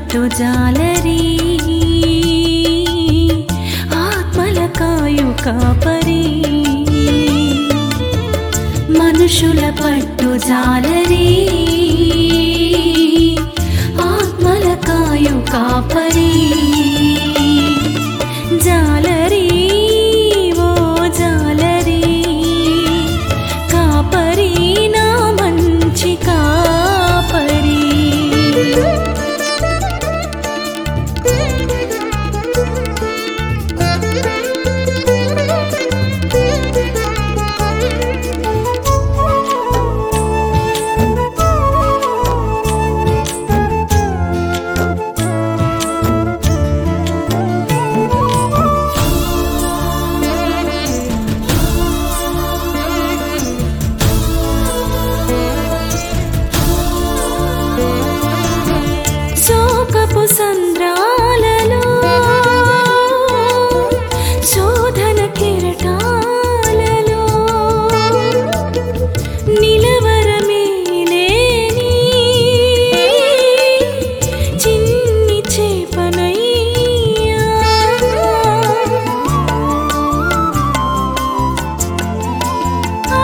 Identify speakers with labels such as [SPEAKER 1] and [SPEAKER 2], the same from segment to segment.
[SPEAKER 1] పట్టు జాలరి ఆత్మల కాయు కాపరి మనుషుల పట్టు జాలరి ఆత్మల కాయు కాపరి జాలరి ఓ జాలరి కాపరి నా మంచి కాపరి శోకపు సంద్రాలలో శోధన కిరటాలలో నిలవరమేలేని చిన్ని చేపనయ్యా ఆ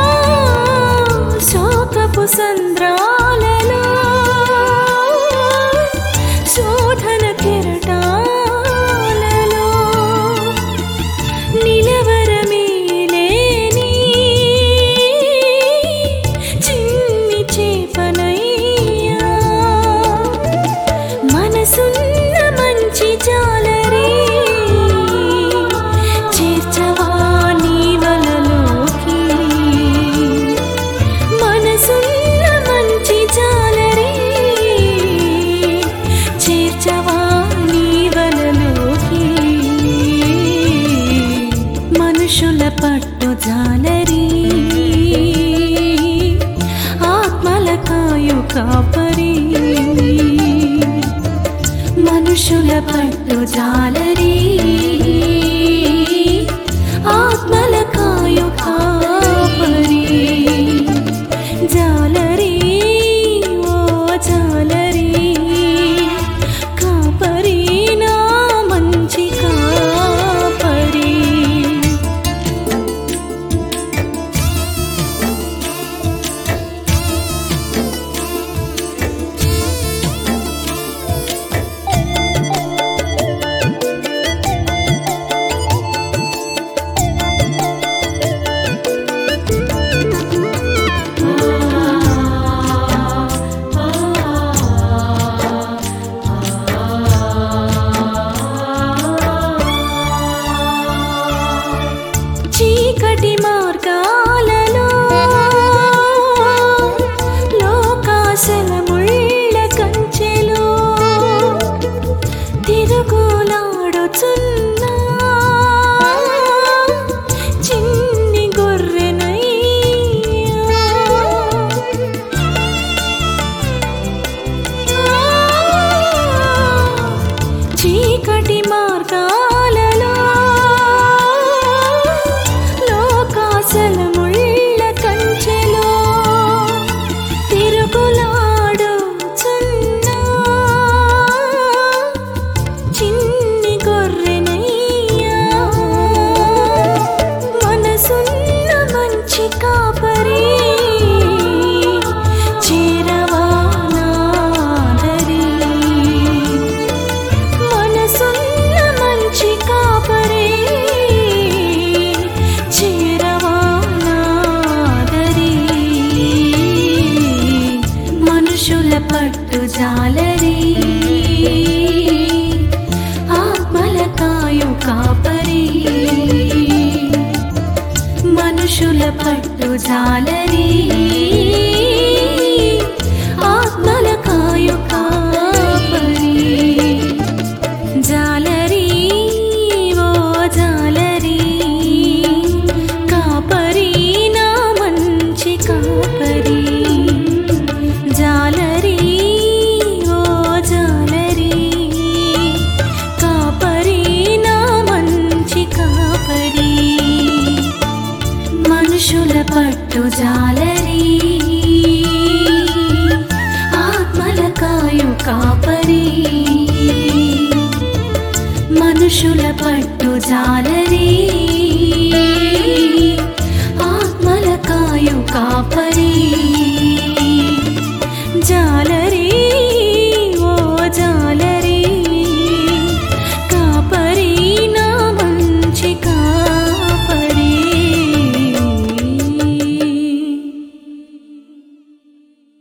[SPEAKER 1] శోకపు సంద్రాలలో శోధన కెరటాలలో నిలవరమేలేని చిన్ని చేపనయ్యా మనసున్న మంచి జాలరి చేర్చవా నీ వలలోకి మనసున్న మంచి జాలరి చేర్చవా నీ వలలోకి మనుషుల పట్టు జాలరి ఆత్మల కాయు కాపరి మనుషుల పట్టు జాలరి ఆత్మల కాయు కాపరి జాలరి ఓ జాలరి కాపరి నా మంచి కాపరి చీకటి మార్గాలలో లోకాశల ముళ్ళ కంచెలో తిరుగులాడుచున్నా చిన్ని గొర్రెనయ్యా చీకటి మార్గాలలో లోకాసల ముళ్ళ కంచెలో తిరుగులాడుచున్నా చిన్ని గొర్రెనయ్యా మనసున్న మంచి కాపరి చేరవా నాదరి మనసున్న మంచి కాపరి చేరవా నాదరి మనుషుల పట్టు జాలరి ఆత్మల కాయు కాపరి మనుషుల పట్టు జాలరి ఆత్మల కాయు కాపరి జాలరి ఓ జాలరి కాపరి నా మంచి కాపరి జాలరి ఓ జాలరి కాపరి నా మంచి కాపరి మనుషుల పట్టు జాలరి ఆత్మల కాయు కాపరి మనుషుల పట్టు జాలరి ఆత్మల కాయు కాపరి